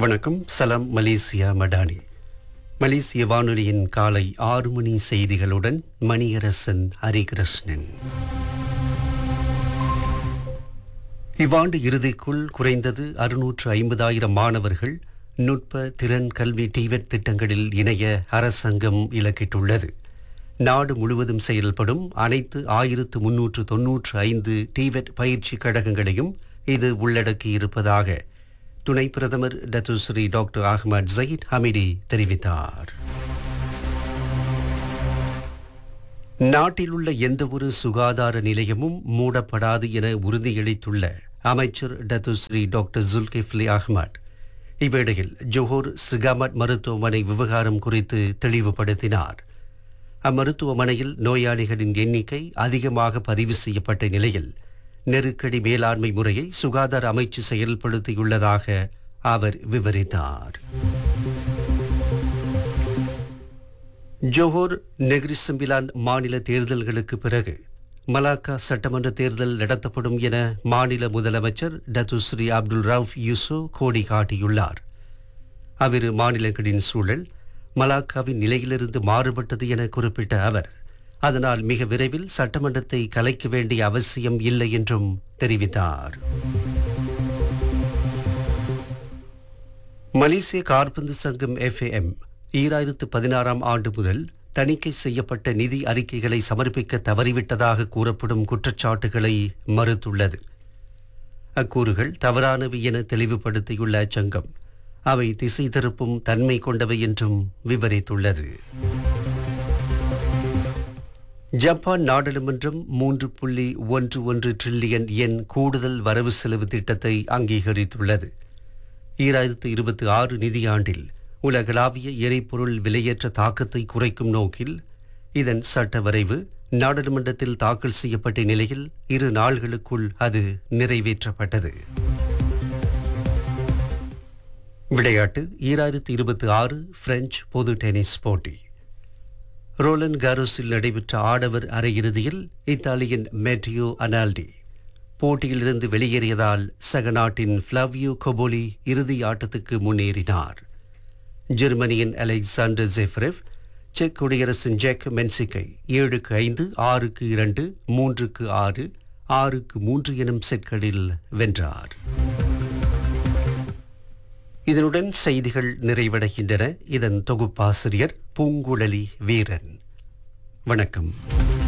வணக்கம் சலாம் மலேசியா மடானி மலேசிய வானொலியின் காலை ஆறு மணி செய்திகளுடன் மணியரசன் ஹரிகிருஷ்ணன் இவ்வாண்டு இறுதிக்குள் குறைந்தது அறுநூற்று ஐம்பதாயிரம் மாணவர்கள் நுட்ப திறன் கல்வி டிவெட் திட்டங்களில் இணைய அரசாங்கம் இலக்கிட்டுள்ளது நாடு முழுவதும் செயல்படும் அனைத்து ஆயிரத்து முன்னூற்று தொன்னூற்று ஐந்து டிவெட் பயிற்சி கழகங்களையும் இது உள்ளடக்கியிருப்பதாக துணை பிரதமர் Datuk Seri doctor Ahmad Zahid Hamidi தெரிவித்தார் நாட்டில் உள்ள எந்தவொரு சுகாதார நிலையமும் மூடப்படாது என உறுதியளித்துள்ள அமைச்சர் டத்துஸ்ரீ டாக்டர் ஜுல்கிஃப்லி அஹ்மத் இவ்வேளையில் ஜோஹர் சிகாமட் மருத்துவமனை விவகாரம் குறித்து தெளிவுபடுத்தினார் அம்மருத்துவமனையில் நோயாளிகளின் எண்ணிக்கை அதிகமாக பதிவு செய்யப்பட்ட நிலையில் நெருக்கடி மேலாண்மை முறையை சுகாதார அமைச்சு செயல்படுத்தியுள்ளதாக அவர் விவரித்தார் ஜோஹர் நெகிரி சிம்பிலான் மாநில தேர்தல்களுக்கு பிறகு மலாக்கா சட்டமன்ற தேர்தல் நடத்தப்படும் என மாநில முதலமைச்சர் டத்துஸ்ரீ அப்துல் ரவுஃப் யூசோ கோடி காட்டியுள்ளார் அவ்விரு மாநிலங்களின் சூழல் மலாக்காவின் நிலையிலிருந்து மாறுபட்டது என குறிப்பிட்ட அவர் அதனால் மிக விரைவில் சட்டமன்றத்தை கலைக்க வேண்டிய அவசியம் இல்லை என்றும் தெரிவித்தார் மலேசிய கார்பந்து சங்கம் எஃப்ஏஎம் ஈராயிரத்து பதினாறாம் ஆண்டு முதல் தணிக்கை செய்யப்பட்ட நிதி அறிக்கைகளை சமர்ப்பிக்க தவறிவிட்டதாக கூறப்படும் குற்றச்சாட்டுகளை மறுத்துள்ளது அக்கூறுகள் தவறானவை என தெளிவுபடுத்தியுள்ள அச்சங்கம் அவை திசை திருப்பும் தன்மை கொண்டவை என்றும் விவரித்துள்ளது ஜப்பான் நாடாளுமன்றம் மூன்று புள்ளி ஒன்று ஒன்று டிரில்லியன் எண் கூடுதல் வரவு செலவு திட்டத்தை அங்கீகரித்துள்ளது ஈராயிரத்து இருபத்தி ஆறு நிதியாண்டில் உலகளாவிய எரிபொருள் விலையேற்ற தாக்கத்தை குறைக்கும் நோக்கில் இதன் சட்ட வரைவு நாடாளுமன்றத்தில் தாக்கல் செய்யப்பட்ட நிலையில் இரு நாள்களுக்குள் அது நிறைவேற்றப்பட்டது விளையாட்டு ஈராயிரத்து இருபத்தி ஆறு பிரெஞ்சு பொது டென்னிஸ் போட்டி ரோலன் காரோஸில் நடைபெற்ற ஆடவர் அரையிறுதியில் இத்தாலியின் மெட்டியோ அனால்டி போட்டியிலிருந்து வெளியேறியதால் சக நாட்டின் ஃப்ளவியோ கொபோலி இறுதி ஆட்டத்துக்கு முன்னேறினார் ஜெர்மனியின் அலெக்சாண்டர் ஜெஃப்ரெவ் செக் குடியரசின் ஜெக் மென்சிக்கை ஏழுக்கு ஐந்து ஆறுக்கு இரண்டு மூன்றுக்கு ஆறு ஆறுக்கு மூன்று எனும் செட்களில் வென்றார் இதனுடன் செய்திகள் நிறைவடைகின்றன இதன் தொகுப்பாசிரியர் பூங்குழலி வீரன் வணக்கம்